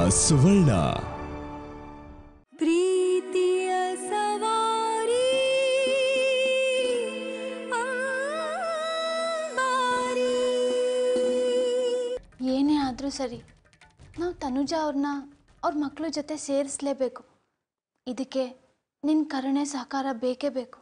ಸುವರ್ಣ ಪ್ರೀತಿಯ ಸವಾರಿ ಅಂಬಾರಿ. ಏನೇ ಆದರೂ ಸರಿ ನಾವು ತನುಜ ಅವ್ರನ್ನ ಅವ್ರ ಮಕ್ಕಳ ಜೊತೆ ಸೇರಿಸ್ಲೇಬೇಕು ಇದಕ್ಕೆ ನಿನ್ನ ಕರುಣೆ ಸಹಕಾರ ಬೇಕೇ ಬೇಕು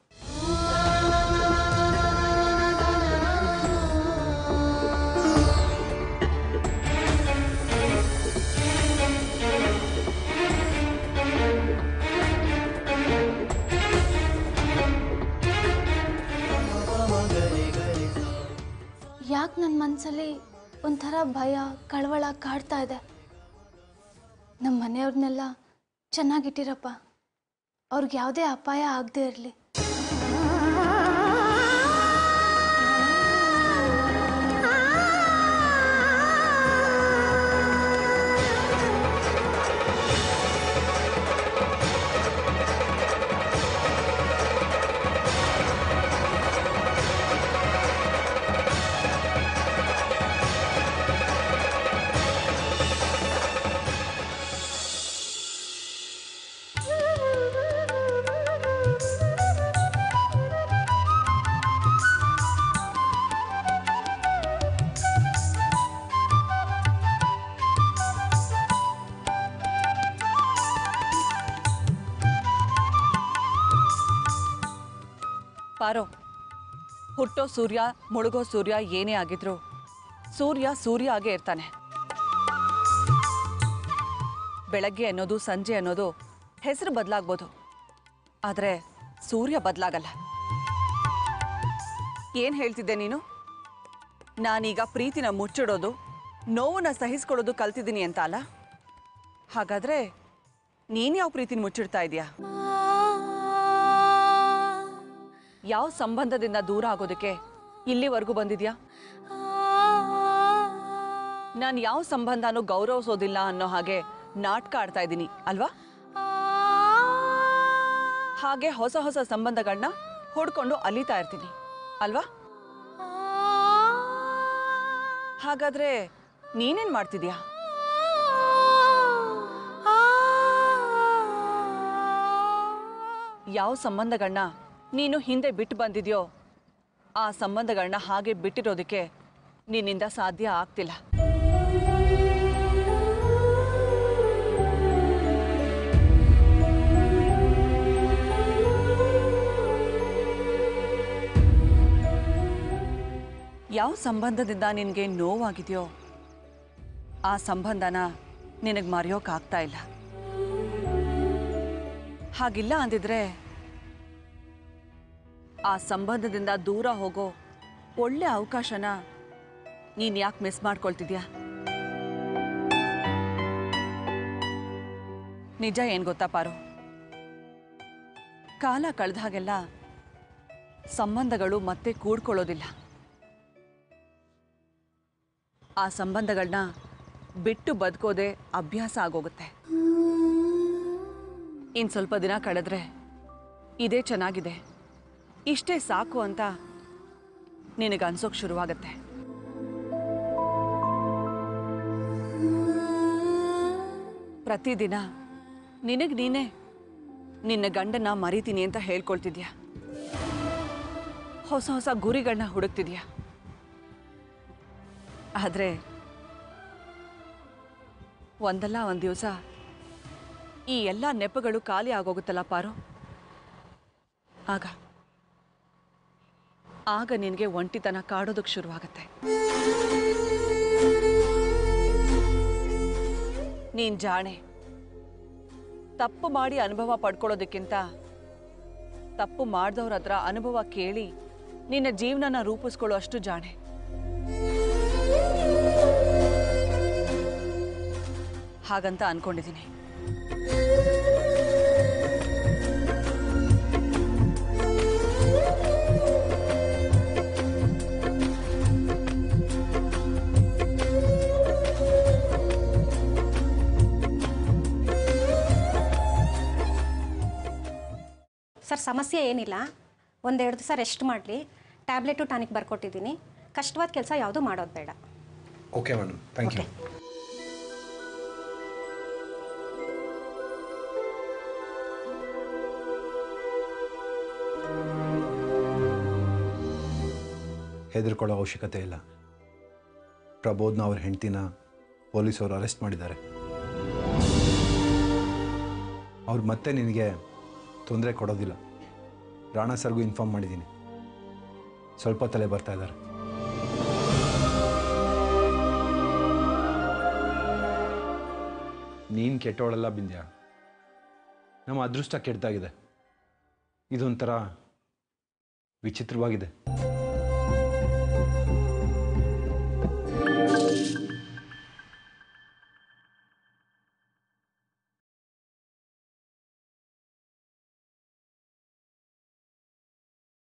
ಯಾಕೆ ನನ್ನ ಮನಸ್ಸಲ್ಲಿ ಒಂಥರ ಭಯ ಕಳವಳ ಕಾಡ್ತಾ ಇದೆ ನಮ್ಮ ಮನೆಯವ್ರನ್ನೆಲ್ಲ ಚೆನ್ನಾಗಿಟ್ಟಿರಪ್ಪ ಅವ್ರಿಗೆ ಯಾವುದೇ ಅಪಾಯ ಆಗದೆ ಇರಲಿ ಪಾರೋ ಹುಟ್ಟೋ ಸೂರ್ಯ ಮುಳುಗೋ ಸೂರ್ಯ ಏನೇ ಆಗಿದ್ರು ಸೂರ್ಯ ಸೂರ್ಯ ಆಗೇ ಇರ್ತಾನೆ ಬೆಳಗ್ಗೆ ಅನ್ನೋದು ಸಂಜೆ ಅನ್ನೋದು ಹೆಸರು ಬದಲಾಗ್ಬೋದು ಆದರೆ ಸೂರ್ಯ ಬದಲಾಗಲ್ಲ ಏನು ಹೇಳ್ತಿದ್ದೆ ನೀನು ನಾನೀಗ ಪ್ರೀತಿನ ಮುಚ್ಚಿಡೋದು ನೋವನ್ನ ಸಹಿಸ್ಕೊಳ್ಳೋದು ಕಲ್ತಿದ್ದೀನಿ ಅಂತ ಅಲ್ಲ ಹಾಗಾದ್ರೆ ನೀನು ಯಾವ ಪ್ರೀತಿನ ಮುಚ್ಚಿಡ್ತಾ ಇದೀಯಾ ಯಾವ ಸಂಬಂಧದಿಂದ ದೂರ ಆಗೋದಕ್ಕೆ ಇಲ್ಲಿವರೆಗೂ ಬಂದಿದ್ಯಾ ನಾನು ಯಾವ ಸಂಬಂಧನೂ ಗೌರವಿಸೋದಿಲ್ಲ ಅನ್ನೋ ಹಾಗೆ ನಾಟಕ ಆಡ್ತಾ ಇದ್ದೀನಿ ಅಲ್ವಾ ಹಾಗೆ ಹೊಸ ಹೊಸ ಸಂಬಂಧಗಳನ್ನ ಹುಡ್ಕೊಂಡು ಅಲಿತಾ ಇರ್ತೀನಿ ಅಲ್ವಾ ಹಾಗಾದ್ರೆ ನೀನೇನ್ ಮಾಡ್ತಿದ್ಯಾ ಯಾವ ಸಂಬಂಧಗಳನ್ನ ನೀನು ಹಿಂದೆ ಬಿಟ್ಟು ಬಂದಿದ್ಯೋ ಆ ಸಂಬಂಧಗಳನ್ನ ಹಾಗೆ ಬಿಟ್ಟಿರೋದಕ್ಕೆ ನಿನ್ನಿಂದ ಸಾಧ್ಯ ಆಗ್ತಿಲ್ಲ ಯಾವ ಸಂಬಂಧದಿಂದ ನಿನಗೆ ನೋವಾಗಿದೆಯೋ ಆ ಸಂಬಂಧನ ನಿನಗೆ ಮರೆಯೋಕ್ಕಾಗ್ತಾ ಇಲ್ಲ ಹಾಗಿಲ್ಲ ಅಂದಿದ್ರೆ ಆ ಸಂಬಂಧದಿಂದ ದೂರ ಹೋಗೋ ಒಳ್ಳೆ ಅವಕಾಶನ ನೀನು ಯಾಕೆ ಮಿಸ್ ಮಾಡ್ಕೊಳ್ತಿದ್ಯಾ ನಿಜ ಏನು ಗೊತ್ತಾ ಪಾರು ಕಾಲ ಕಳೆದ ಹಾಗೆಲ್ಲ ಸಂಬಂಧಗಳು ಮತ್ತೆ ಕೂಡ್ಕೊಳ್ಳೋದಿಲ್ಲ ಆ ಸಂಬಂಧಗಳನ್ನ ಬಿಟ್ಟು ಬದುಕೋದೇ ಅಭ್ಯಾಸ ಆಗೋಗುತ್ತೆ ಇನ್ನು ಸ್ವಲ್ಪ ದಿನ ಕಳೆದ್ರೆ ಇದೇ ಚೆನ್ನಾಗಿದೆ ಇಷ್ಟೇ ಸಾಕು ಅಂತ ನಿನಗೆ ಅನ್ಸೋಕ್ ಶುರುವಾಗತ್ತೆ ಪ್ರತಿದಿನ ನಿನಗೆ ನೀನೇ ನಿನ್ನ ಗಂಡನ ಮರಿತೀನಿ ಅಂತ ಹೇಳ್ಕೊಳ್ತಿದ್ಯಾ ಹೊಸ ಹೊಸ ಗುರಿಗಳನ್ನ ಹುಡುಕ್ತಿದ್ಯಾ ಆದರೆ ಒಂದಲ್ಲ ಒಂದು ದಿವಸ ಈ ಎಲ್ಲ ನೆಪಗಳು ಖಾಲಿ ಆಗೋಗುತ್ತಲ್ಲ ಪಾರು ಆಗ ಆಗ ನಿನಗೆ ಒಂಟಿತನ ಕಾಡೋದಕ್ಕೆ ಶುರುವಾಗತ್ತೆ ನೀನ್ ಜಾಣೆ ತಪ್ಪು ಮಾಡಿ ಅನುಭವ ಪಡ್ಕೊಳ್ಳೋದಕ್ಕಿಂತ ತಪ್ಪು ಮಾಡ್ದವ್ರ ಹತ್ರ ಅನುಭವ ಕೇಳಿ ನಿನ್ನ ಜೀವನನ ರೂಪಿಸ್ಕೊಳ್ಳೋ ಅಷ್ಟು ಜಾಣೆ ಹಾಗಂತ ಅನ್ಕೊಂಡಿದ್ದೀನಿ ಸರ್ ಸಮಸ್ಯೆ ಏನಿಲ್ಲ ಒಂದೆರಡು ದಿವಸ ರೆಸ್ಟ್ ಮಾಡಲಿ ಟ್ಯಾಬ್ಲೆಟು ಟಾನಿಕ್ ಬರ್ಕೊಟ್ಟಿದ್ದೀನಿ ಕಷ್ಟವಾದ ಕೆಲಸ ಯಾವುದೂ ಮಾಡೋದು ಬೇಡ ಓಕೆ ಮೇಡಮ್ ಥ್ಯಾಂಕ್ ಯು ಹೆದರ್ಕೊಳ್ಳೋ ಅವಶ್ಯಕತೆ ಇಲ್ಲ ಪ್ರಬೋದ್ನ ಅವ್ರ ಹೆಂಡ್ತಿನ ಪೊಲೀಸವರು ಅರೆಸ್ಟ್ ಮಾಡಿದ್ದಾರೆ ಅವ್ರು ಮತ್ತೆ ನಿನಗೆ ತೊಂದರೆ ಕೊಡೋದಿಲ್ಲ ರಾಣಾ ಸರ್ಗೂ ಇನ್ಫಾರ್ಮ್ ಮಾಡಿದ್ದೀನಿ ಸ್ವಲ್ಪ ತಲೆ ಬರ್ತಾ ಇದ್ದಾರೆ ನೀನು ಕೆಟ್ಟವಳಲ್ಲ ಬಿಂದ್ಯಾ ನಮ್ಮ ಅದೃಷ್ಟ ಕೆಟ್ಟದಾಗಿದೆ ಇದೊಂಥರ ವಿಚಿತ್ರವಾಗಿದೆ